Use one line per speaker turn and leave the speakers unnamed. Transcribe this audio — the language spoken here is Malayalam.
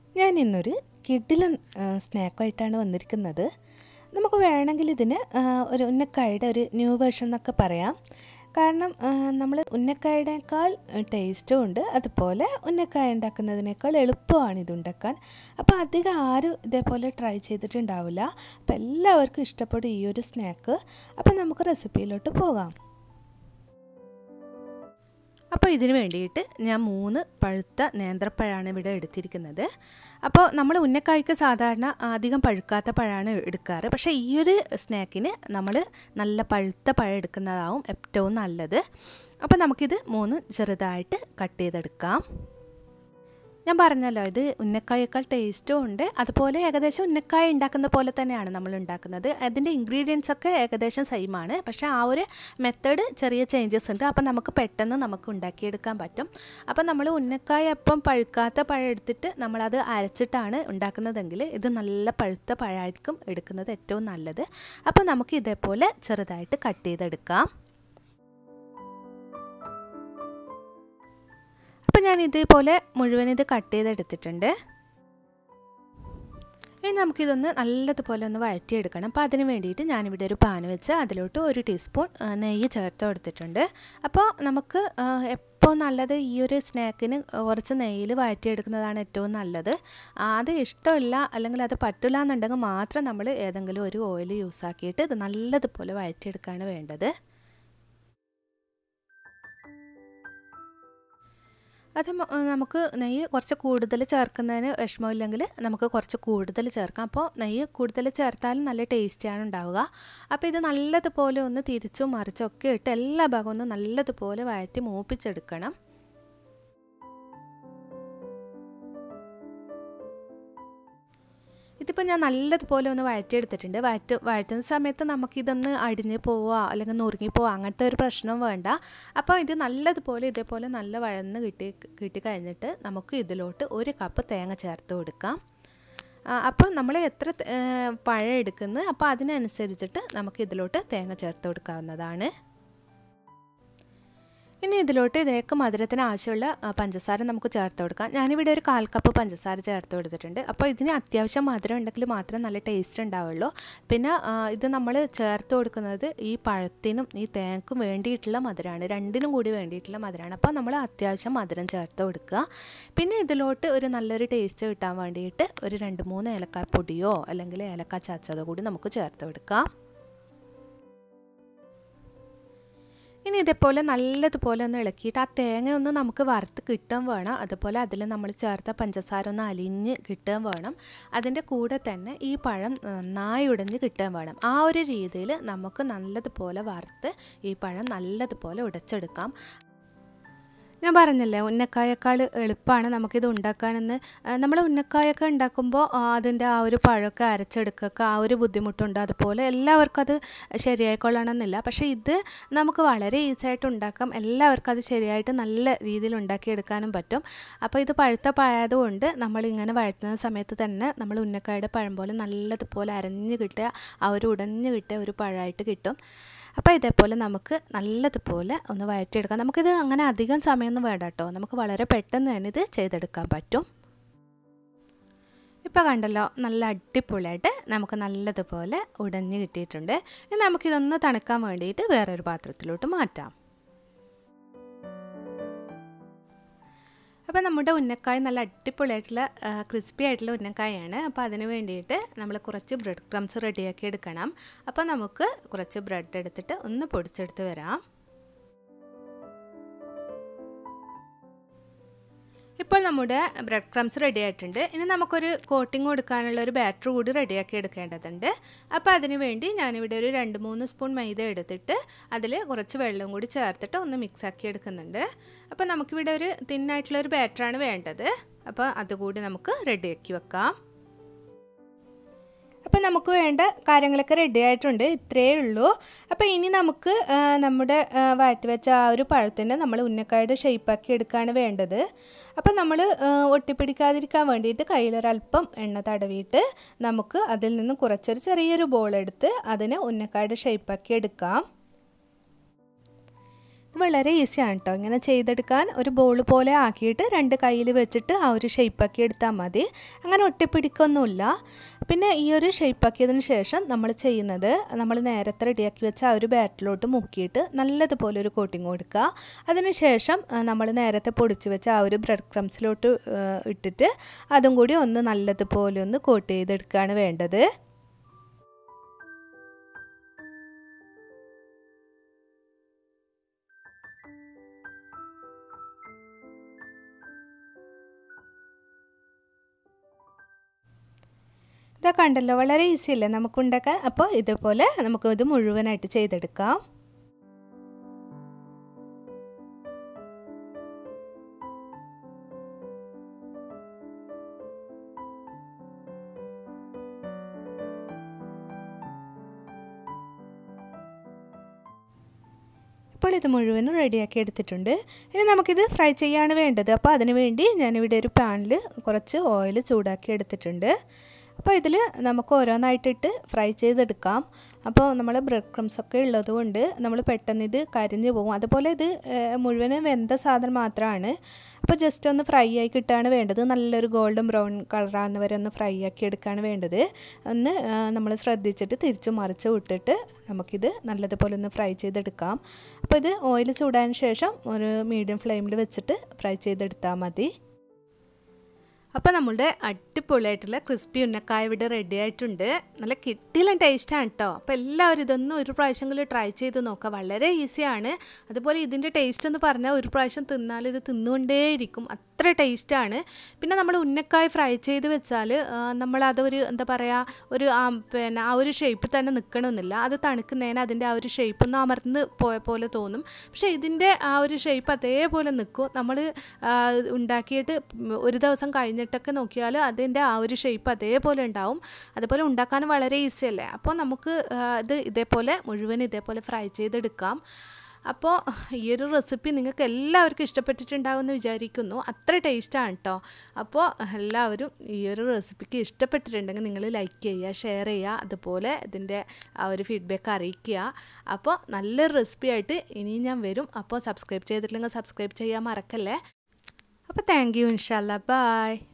ഞാൻ ഇന്നൊരു കിഡിലൻ സ്നാക്കായിട്ടാണ് വന്നിരിക്കുന്നത് നമുക്ക് വേണമെങ്കിൽ ഇതിന് ആ, ഒരു ഉന്നക്കായുടെ ഒരു ന്യൂ വേർഷൻ എന്നൊക്കെ പറയാം കാരണം നമ്മൾ ഉന്നക്കായടേക്കാൾ ടേസ്റ്റും ഉണ്ട് അതുപോലെ ഉന്നക്കായ ഉണ്ടാക്കുന്നതിനേക്കാൾ എളുപ്പമാണ് ഇത് ഉണ്ടാക്കാൻ അപ്പോൾ അധികം ആരും ഇതേപോലെ ട്രൈ ചെയ്തിട്ടുണ്ടാവില്ല അപ്പോൾ എല്ലാവർക്കും ഇഷ്ടപ്പെടും ഈ ഒരു സ്നാക്ക് അപ്പോൾ നമുക്ക് റെസിപ്പിയിലോട്ട് പോകാം അപ്പോൾ ഇതിന് വേണ്ടിയിട്ട് ഞാൻ മൂന്ന് പഴുത്ത നേന്ത്രപ്പഴമാണ് ഇവിടെ എടുത്തിരിക്കുന്നത് അപ്പോൾ നമ്മൾ ഉന്നക്കായ്ക്ക് സാധാരണ അധികം പഴുക്കാത്ത പഴമാണ് എടുക്കാറ് പക്ഷേ ഈ ഒരു സ്നാക്കിന് നമ്മൾ നല്ല പഴുത്ത പഴം എടുക്കുന്നതാവും ഏറ്റവും നല്ലത് അപ്പോൾ നമുക്കിത് മൂന്ന് ചെറുതായിട്ട് കട്ട് ചെയ്തെടുക്കാം ഞാൻ പറഞ്ഞല്ലോ ഇത് ഉന്നക്കായേക്കാൾ ടേസ്റ്റും ഉണ്ട് അതുപോലെ ഏകദേശം ഉന്നക്കായ ഉണ്ടാക്കുന്ന പോലെ തന്നെയാണ് നമ്മൾ ഉണ്ടാക്കുന്നത് അതിൻ്റെ ഇൻഗ്രീഡിയൻസ് ഒക്കെ ഏകദേശം സെയിം ആണ് പക്ഷേ ആ ഒരു മെത്തേഡ് ചെറിയ ചേഞ്ചസ് ഉണ്ട് അപ്പം നമുക്ക് പെട്ടെന്ന് നമുക്ക് ഉണ്ടാക്കിയെടുക്കാൻ പറ്റും അപ്പം നമ്മൾ ഉന്നക്കായ അപ്പം പഴുക്കാത്ത പഴം എടുത്തിട്ട് നമ്മളത് അരച്ചിട്ടാണ് ഉണ്ടാക്കുന്നതെങ്കിൽ ഇത് നല്ല പഴുത്ത പഴമായിരിക്കും എടുക്കുന്നത് ഏറ്റവും നല്ലത് അപ്പോൾ നമുക്ക് ഇതേപോലെ ചെറുതായിട്ട് കട്ട് ചെയ്തെടുക്കാം അപ്പോൾ ഞാൻ ഇതേപോലെ മുഴുവൻ ഇത് കട്ട് ചെയ്തെടുത്തിട്ടുണ്ട് ഇനി നമുക്കിതൊന്ന് നല്ലതുപോലെ ഒന്ന് വഴറ്റിയെടുക്കണം അപ്പോൾ അതിന് വേണ്ടിയിട്ട് ഞാനിവിടെ ഒരു പാൻ വെച്ച് അതിലോട്ട് ഒരു ടീസ്പൂൺ നെയ്യ് ചേർത്ത് കൊടുത്തിട്ടുണ്ട് അപ്പോൾ നമുക്ക് എപ്പോൾ നല്ലത് ഈ ഒരു സ്നാക്കിന് കുറച്ച് നെയ്യിൽ വഴറ്റിയെടുക്കുന്നതാണ് ഏറ്റവും നല്ലത് അത് ഇഷ്ടമില്ല അല്ലെങ്കിൽ അത് പറ്റില്ല എന്നുണ്ടെങ്കിൽ മാത്രം നമ്മൾ ഏതെങ്കിലും ഒരു ഓയിൽ യൂസ് ആക്കിയിട്ട് ഇത് നല്ലതുപോലെ വഴറ്റിയെടുക്കുകയാണ് വേണ്ടത് അത് നമുക്ക് നെയ്യ് കുറച്ച് കൂടുതൽ ചേർക്കുന്നതിന് വിഷമമില്ലെങ്കിൽ നമുക്ക് കുറച്ച് കൂടുതൽ ചേർക്കാം അപ്പോൾ നെയ്യ് കൂടുതൽ ചേർത്താലും നല്ല ടേസ്റ്റിയാണ് ഉണ്ടാവുക അപ്പോൾ ഇത് നല്ലതുപോലെ ഒന്ന് തിരിച്ചും മറിച്ചും ഒക്കെ ഇട്ട് എല്ലാ ഭാഗവും ഒന്ന് നല്ലതുപോലെ വഴറ്റി മൂപ്പിച്ചെടുക്കണം ഇതിപ്പോൾ ഞാൻ നല്ലതുപോലെ ഒന്ന് വഴറ്റിയെടുത്തിട്ടുണ്ട് വഴറ്റ് വഴറ്റുന്ന സമയത്ത് നമുക്കിതൊന്ന് അടിഞ്ഞ് പോവുക അല്ലെങ്കിൽ നുറുങ്ങി പോവുക അങ്ങനത്തെ ഒരു പ്രശ്നവും വേണ്ട അപ്പോൾ ഇത് നല്ലതുപോലെ ഇതേപോലെ നല്ല വഴന്ന് കിട്ടി കിട്ടിക്കഴിഞ്ഞിട്ട് നമുക്ക് ഇതിലോട്ട് ഒരു കപ്പ് തേങ്ങ ചേർത്ത് കൊടുക്കാം അപ്പോൾ നമ്മൾ എത്ര പഴം എടുക്കുന്നു അപ്പോൾ അതിനനുസരിച്ചിട്ട് നമുക്ക് ഇതിലോട്ട് തേങ്ങ ചേർത്ത് കൊടുക്കാവുന്നതാണ് ഇനി ഇതിലോട്ട് ഇതിലേക്ക് മധുരത്തിന് ആവശ്യമുള്ള പഞ്ചസാര നമുക്ക് ചേർത്ത് കൊടുക്കാം ഞാനിവിടെ ഒരു കാൽ കപ്പ് പഞ്ചസാര ചേർത്ത് കൊടുത്തിട്ടുണ്ട് അപ്പോൾ ഇതിന് അത്യാവശ്യം മധുരം ഉണ്ടെങ്കിൽ മാത്രമേ നല്ല ടേസ്റ്റ് ഉണ്ടാവുള്ളൂ പിന്നെ ഇത് നമ്മൾ ചേർത്ത് കൊടുക്കുന്നത് ഈ പഴത്തിനും ഈ തേങ്ങക്കും വേണ്ടിയിട്ടുള്ള മധുരമാണ് രണ്ടിനും കൂടി വേണ്ടിയിട്ടുള്ള മധുരമാണ് അപ്പോൾ നമ്മൾ അത്യാവശ്യം മധുരം ചേർത്ത് കൊടുക്കുക പിന്നെ ഇതിലോട്ട് ഒരു നല്ലൊരു ടേസ്റ്റ് കിട്ടാൻ വേണ്ടിയിട്ട് ഒരു രണ്ട് മൂന്ന് ഏലക്കായ പൊടിയോ അല്ലെങ്കിൽ ഏലക്ക ചതച്ചതോ കൂടി നമുക്ക് ചേർത്ത് കൊടുക്കാം ഇനി ഇതേപോലെ നല്ലതുപോലെ ഒന്ന് ഇളക്കിയിട്ട് ആ തേങ്ങ ഒന്ന് നമുക്ക് വറുത്ത് കിട്ടാൻ വേണം അതുപോലെ അതിൽ നമ്മൾ ചേർത്ത പഞ്ചസാര ഒന്ന് അലിഞ്ഞ് കിട്ടാൻ വേണം അതിൻ്റെ കൂടെ തന്നെ ഈ പഴം നന്നായി ഉടഞ്ഞ് കിട്ടാൻ വേണം ആ ഒരു രീതിയിൽ നമുക്ക് നല്ലതുപോലെ വറുത്ത് ഈ പഴം നല്ലതുപോലെ ഉടച്ചെടുക്കാം ഞാൻ പറഞ്ഞല്ലേ ഉന്നക്കായേക്കാൾ എളുപ്പമാണ് നമുക്കിത് ഉണ്ടാക്കാനെന്ന് നമ്മൾ ഉന്നക്കായൊക്കെ ഉണ്ടാക്കുമ്പോൾ അതിൻ്റെ ആ ഒരു പഴമൊക്കെ അരച്ചെടുക്കുക ആ ഒരു ബുദ്ധിമുട്ടുണ്ട് അതുപോലെ എല്ലാവർക്കും അത് ശരിയായിക്കൊള്ളണമെന്നില്ല പക്ഷേ ഇത് നമുക്ക് വളരെ ഈസി ആയിട്ട് ഉണ്ടാക്കാം എല്ലാവർക്കും അത് ശരിയായിട്ട് നല്ല രീതിയിൽ ഉണ്ടാക്കിയെടുക്കാനും പറ്റും അപ്പോൾ ഇത് പഴുത്ത പഴയതുകൊണ്ട് നമ്മൾ ഇങ്ങനെ വഴറ്റുന്ന സമയത്ത് തന്നെ നമ്മൾ ഉന്നക്കായുടെ പഴം പോലെ നല്ലതുപോലെ അരഞ്ഞ് കിട്ടിയ ആ ഒരു ഉടഞ്ഞ് കിട്ടിയ ഒരു പഴമായിട്ട് കിട്ടും അപ്പോൾ ഇതേപോലെ നമുക്ക് നല്ലതുപോലെ ഒന്ന് വഴറ്റിയെടുക്കാം നമുക്കിത് അങ്ങനെ അധികം സമയമൊന്നും വേണ്ട കേട്ടോ നമുക്ക് വളരെ പെട്ടെന്ന് തന്നെ ഇത് ചെയ്തെടുക്കാൻ പറ്റും ഇപ്പോൾ കണ്ടല്ലോ നല്ല അടിപൊളിയായിട്ട് നമുക്ക് നല്ലതുപോലെ ഉടഞ്ഞ് കിട്ടിയിട്ടുണ്ട് ഇനി നമുക്കിതൊന്ന് തണുക്കാൻ വേണ്ടിയിട്ട് വേറൊരു പാത്രത്തിലോട്ട് മാറ്റാം അപ്പോൾ നമ്മുടെ ഉന്നക്കായ നല്ല അടിപൊളിയായിട്ടുള്ള ക്രിസ്പി ആയിട്ടുള്ള ഉന്നക്കായാണ് അപ്പോൾ അതിന് വേണ്ടിയിട്ട് നമ്മൾ കുറച്ച് ബ്രെഡ് ക്രംസ് റെഡിയാക്കി എടുക്കണം അപ്പോൾ നമുക്ക് കുറച്ച് ബ്രെഡ് എടുത്തിട്ട് ഒന്ന് പൊടിച്ചെടുത്ത് വരാം ഇപ്പോൾ നമ്മുടെ ബ്രെഡ് ക്രംസ് റെഡി ആയിട്ടുണ്ട് ഇനി നമുക്കൊരു കോട്ടിംഗ് കൊടുക്കാനുള്ള ഒരു ബാറ്റർ കൂടി റെഡിയാക്കി എടുക്കേണ്ടതുണ്ട് അപ്പോൾ അതിന് വേണ്ടി ഞാനിവിടെ ഒരു രണ്ട് മൂന്ന് സ്പൂൺ മൈദ എടുത്തിട്ട് അതിൽ കുറച്ച് വെള്ളം കൂടി ചേർത്തിട്ട് ഒന്ന് മിക്സ് ആക്കി എടുക്കുന്നുണ്ട് അപ്പോൾ നമുക്കിവിടെ ഒരു തിന്നായിട്ടുള്ള ഒരു ബാറ്ററാണ് വേണ്ടത് അപ്പോൾ അതുകൂടി നമുക്ക് റെഡിയാക്കി വെക്കാം അപ്പോൾ നമുക്ക് വേണ്ട കാര്യങ്ങളൊക്കെ റെഡി ആയിട്ടുണ്ട് ഇത്രയേ ഉള്ളൂ അപ്പോൾ ഇനി നമുക്ക് നമ്മുടെ വാറ്റി വെച്ച ആ ഒരു പഴത്തിൻ്റെ നമ്മൾ ഉന്നക്കായുടെ ഷേപ്പാക്കി എടുക്കുകയാണ് വേണ്ടത് അപ്പോൾ നമ്മൾ ഒട്ടിപ്പിടിക്കാതിരിക്കാൻ വേണ്ടിയിട്ട് കയ്യിലൊരല്പം എണ്ണ തടവിയിട്ട് നമുക്ക് അതിൽ നിന്ന് കുറച്ചൊരു ചെറിയൊരു ബോൾ എടുത്ത് അതിനെ ഉന്നക്കായുടെ ഷേപ്പാക്കി എടുക്കാം ഇത് വളരെ ഈസിയാണ് കേട്ടോ ഇങ്ങനെ ചെയ്തെടുക്കാൻ ഒരു ബോൾ പോലെ ആക്കിയിട്ട് രണ്ട് കയ്യിൽ വെച്ചിട്ട് ആ ഒരു ഷേപ്പാക്കി എടുത്താൽ മതി അങ്ങനെ ഒട്ടിപ്പിടിക്കൊന്നുമില്ല പിന്നെ ഈ ഒരു ഷേപ്പാക്കിയതിന് ശേഷം നമ്മൾ ചെയ്യുന്നത് നമ്മൾ നേരത്തെ റെഡിയാക്കി വെച്ച ആ ഒരു ബാറ്റിലോട്ട് മുക്കിയിട്ട് നല്ലതുപോലെ ഒരു കോട്ടിങ് കൊടുക്കുക അതിനുശേഷം നമ്മൾ നേരത്തെ പൊടിച്ച് വെച്ച ആ ഒരു ബ്രെഡ് ക്രംസിലോട്ട് ഇട്ടിട്ട് അതും കൂടി ഒന്ന് നല്ലതുപോലെ ഒന്ന് കോട്ട് ചെയ്തെടുക്കുകയാണ് വേണ്ടത് ഇതാ കണ്ടല്ലോ വളരെ ഈസി അല്ലേ നമുക്ക് ഉണ്ടാക്കാൻ അപ്പോൾ ഇതുപോലെ നമുക്ക് ഇത് മുഴുവനായിട്ട് ചെയ്തെടുക്കാം ഇപ്പോൾ ഇത് മുഴുവനും റെഡിയാക്കി എടുത്തിട്ടുണ്ട് ഇനി നമുക്കിത് ഫ്രൈ ചെയ്യാണ് വേണ്ടത് അപ്പോൾ അതിന് വേണ്ടി ഞാനിവിടെ ഒരു പാനിൽ കുറച്ച് ഓയിൽ ചൂടാക്കി എടുത്തിട്ടുണ്ട് അപ്പോൾ ഇതിൽ നമുക്ക് ഓരോന്നായിട്ടിട്ട് ഫ്രൈ ചെയ്തെടുക്കാം അപ്പോൾ നമ്മൾ ബ്രെഡ് ക്രംസ് ഒക്കെ ഉള്ളത് കൊണ്ട് നമ്മൾ പെട്ടെന്ന് ഇത് കരിഞ്ഞു പോകും അതുപോലെ ഇത് മുഴുവനും വെന്ത സാധനം മാത്രമാണ് അപ്പോൾ ജസ്റ്റ് ഒന്ന് ഫ്രൈ ആയി കിട്ടാണ് വേണ്ടത് നല്ലൊരു ഗോൾഡൻ ബ്രൗൺ കളറാകുന്ന വരെ ഒന്ന് ഫ്രൈ ആക്കി എടുക്കുകയാണ് വേണ്ടത് ഒന്ന് നമ്മൾ ശ്രദ്ധിച്ചിട്ട് തിരിച്ചു മറിച്ച് വിട്ടിട്ട് നമുക്കിത് നല്ലതുപോലെ ഒന്ന് ഫ്രൈ ചെയ്തെടുക്കാം അപ്പോൾ ഇത് ഓയിൽ ചൂടാൻ ശേഷം ഒരു മീഡിയം ഫ്ലെയിമിൽ വെച്ചിട്ട് ഫ്രൈ ചെയ്തെടുത്താൽ മതി അപ്പോൾ നമ്മളുടെ അടിപൊളിയായിട്ടുള്ള ക്രിസ്പി ഉന്നക്കായ ഇവിടെ റെഡി ആയിട്ടുണ്ട് നല്ല കിട്ടിയില്ല ടേസ്റ്റാണ് കേട്ടോ അപ്പോൾ എല്ലാവരും ഇതൊന്നും ഒരു പ്രാവശ്യമെങ്കിലും ട്രൈ ചെയ്ത് നോക്കുക വളരെ ഈസിയാണ് അതുപോലെ ഇതിൻ്റെ ടേസ്റ്റ് എന്ന് പറഞ്ഞാൽ ഒരു പ്രാവശ്യം തിന്നാൽ ഇത് തിന്നുകൊണ്ടേയിരിക്കും അത്ര ടേസ്റ്റാണ് പിന്നെ നമ്മൾ ഉന്നക്കായ ഫ്രൈ ചെയ്ത് വെച്ചാൽ നമ്മളതൊരു എന്താ പറയുക ഒരു പിന്നെ ആ ഒരു ഷേപ്പിൽ തന്നെ നിൽക്കണമെന്നില്ല അത് തണുക്കുന്നതിന് അതിൻ്റെ ആ ഒരു ഷേപ്പ് ഒന്ന് അമർന്ന് പോയ പോലെ തോന്നും പക്ഷേ ഇതിൻ്റെ ആ ഒരു ഷേപ്പ് അതേപോലെ നിൽക്കും നമ്മൾ ഉണ്ടാക്കിയിട്ട് ഒരു ദിവസം കഴിഞ്ഞിട്ടൊക്കെ നോക്കിയാൽ അതിൻ്റെ ആ ഒരു ഷേപ്പ് അതേപോലെ ഉണ്ടാവും അതുപോലെ ഉണ്ടാക്കാൻ വളരെ ഈസി അല്ലേ അപ്പോൾ നമുക്ക് ഇത് ഇതേപോലെ മുഴുവൻ ഇതേപോലെ ഫ്രൈ ചെയ്തെടുക്കാം അപ്പോൾ ഈ ഒരു റെസിപ്പി നിങ്ങൾക്ക് എല്ലാവർക്കും ഇഷ്ടപ്പെട്ടിട്ടുണ്ടാകുമെന്ന് വിചാരിക്കുന്നു അത്ര ടേസ്റ്റാണ് കേട്ടോ അപ്പോൾ എല്ലാവരും ഈ ഒരു റെസിപ്പിക്ക് ഇഷ്ടപ്പെട്ടിട്ടുണ്ടെങ്കിൽ നിങ്ങൾ ലൈക്ക് ചെയ്യുക ഷെയർ ചെയ്യുക അതുപോലെ ഇതിൻ്റെ ആ ഒരു ഫീഡ്ബാക്ക് അറിയിക്കുക അപ്പോൾ നല്ലൊരു റെസിപ്പി ആയിട്ട് ഇനിയും ഞാൻ വരും അപ്പോൾ സബ്സ്ക്രൈബ് ചെയ്തിട്ടില്ലെങ്കിൽ സബ്സ്ക്രൈബ് ചെയ്യാൻ മറക്കല്ലേ അപ്പോൾ താങ്ക് യു ഇൻഷാല്ല ബായ്